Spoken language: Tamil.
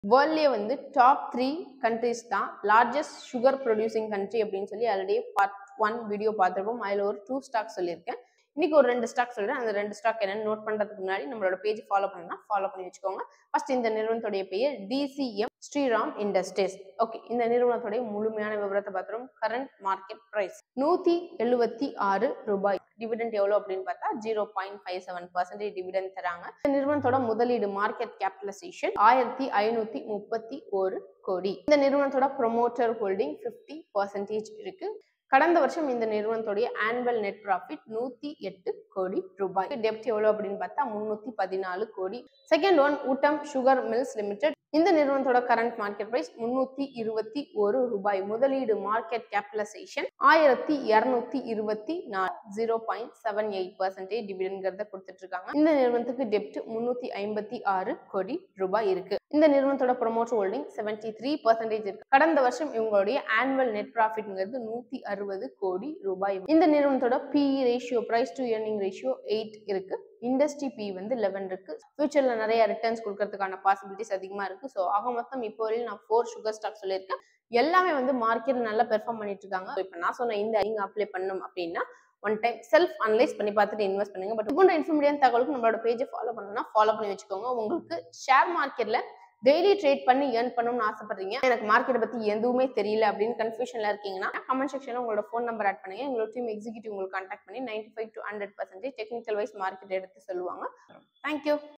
வேர்ல்ட்லேயே வந்து டாப் த்ரீ கண்ட்ரிஸ் தான் லார்ஜஸ்ட் சுகர் ப்ரொடியூசிங் கண்ட்ரி அப்படின்னு சொல்லி ஆல்ரெடி பார்ட் ஒன் வீடியோ பார்த்துருப்போம் அதில் ஒரு டூ ஸ்டாக் சொல்லியிருக்கேன் இன்னைக்கு ஒரு ரெண்டு ஸ்டாக் சொல்றேன் அந்த ரெண்டு ஸ்டாக் என்னன்னு நோட் பண்றதுக்கு முன்னாடி நம்மளோட பேஜ் ஃபாலோ பண்ணா ஃபாலோ பண்ணி வச்சுக்கோங்க ஃபர்ஸ்ட் இந்த நிறுவனத்துடைய பெயர் டிசிஎம் ஸ்ரீராம் இண்டஸ்ட்ரீஸ் ஓகே இந்த நிறுவனத்துடைய முழுமையான விவரத்தை பார்த்துரும் கரண்ட் மார்க்கெட் பிரைஸ் நூத்தி எழுபத்தி ஆறு ரூபாய் டிவிடெண்ட் எவ்வளோ அப்படின்னு பார்த்தா zero point five seven percentage dividend தராங்க இந்த நிறுவனத்தோட முதலீடு மார்க்கெட் கேபிட்டலைசேஷன் ஆயிரத்தி ஐநூத்தி முப்பத்தி ஒரு கோடி இந்த நிறுவனத்தோட ப்ரொமோட்டர் ஹோல்டிங் ஃபிஃப்டி பர்சன்டேஜ் இருக்கு கடந்த வருஷம் இந்த நிறுவனத்துடைய ஆனுவல் நெட் ப்ராஃபிட் நூத்தி எட்டு கோடி ரூபாய் டெப்ட் எவ்வளவு அப்படின்னு பார்த்தா முன்னூத்தி பதினாலு கோடி second one Uttam sugar mills limited இந்த நிறுவனத்தோட கரண்ட் மார்க்கெட் பிரைஸ் முன்னூத்தி இருபத்தி ஒரு ரூபாய் முதலீடு மார்க்கெட் கேபிட்டலைசேஷன் ஆயிரத்தி இருநூத்தி இருபத்தி நாலு zero point seven eight percentage டிவிடெண்ட்ங்கிறத கொடுத்துட்டு இருக்காங்க இந்த நிறுவனத்துக்கு டெப்ட் முன்னூத்தி ஐம்பத்தி ஆறு கோடி ரூபாய் இருக்கு இந்த நிறுவனத்தோட promoter holding seventy three percentage இருக்கு கடந்த வருஷம் இவங்களுடைய ஆனுவல் நெட் ப்ராஃபிட்ங்கிறது நூத்தி அறுபது கோடி ரூபாய் இந்த நிறுவனத்தோட PE ratio price to earning ratio eight இருக்கு இண்டஸ்ட்ரி பி வந்து லெவன் இருக்கு ஃபியூச்சர்ல நிறைய ரிட்டர்ன்ஸ் கொடுக்கறதுக்கான பாசிபிலிட்டிஸ் அதிகமா இருக்கு ஸோ ஆக மொத்தம் இப்போ வரையும் நான் ஃபோர் சுகர் ஸ்டாக் சொல்லியிருக்கேன் எல்லாமே வந்து மார்க்கெட்ல நல்லா பெர்ஃபார்ம் பண்ணிட்டு இருக்காங்க இப்போ நான் சொன்ன இந்த நீங்க அப்ளை பண்ணணும் அப்படின்னா ஒன் டைம் செல்ஃப் அனலைஸ் பண்ணி பார்த்துட்டு இன்வெஸ்ட் பண்ணுங்க பட் போன்ற இன்ஃபர்மேட்டிவ் தகவலுக்கு நம்மளோட பேஜை ஃபாலோ பண்ணணும்னா ஃபாலோ பண்ணி வச்சுக்கோங்க உங்களுக்கு ஷேர் மார்க்கெட்ல டெய்லி ட்ரேட் பண்ணி ஏர்ன் பண்ணணும்னு ஆசைப்படுறீங்க எனக்கு மார்க்கெட்டை பத்தி எதுவுமே தெரியல அப்படின்னு கன்ஃபியூஷன்ல இருக்கீங்கன்னா கமெண்ட் செக்ஷன்ல உங்களோட ஃபோன் நம்பர் ஆட் பண்ணுங்க எங்களோட டீம் எக்ஸிக்யூட்டிவ் உங்களுக்கு கான்டாக்ட் பண்ணி ninety five to hundred percentage technical wise market எடுத்து சொல்லுவாங்க தேங்க்யூ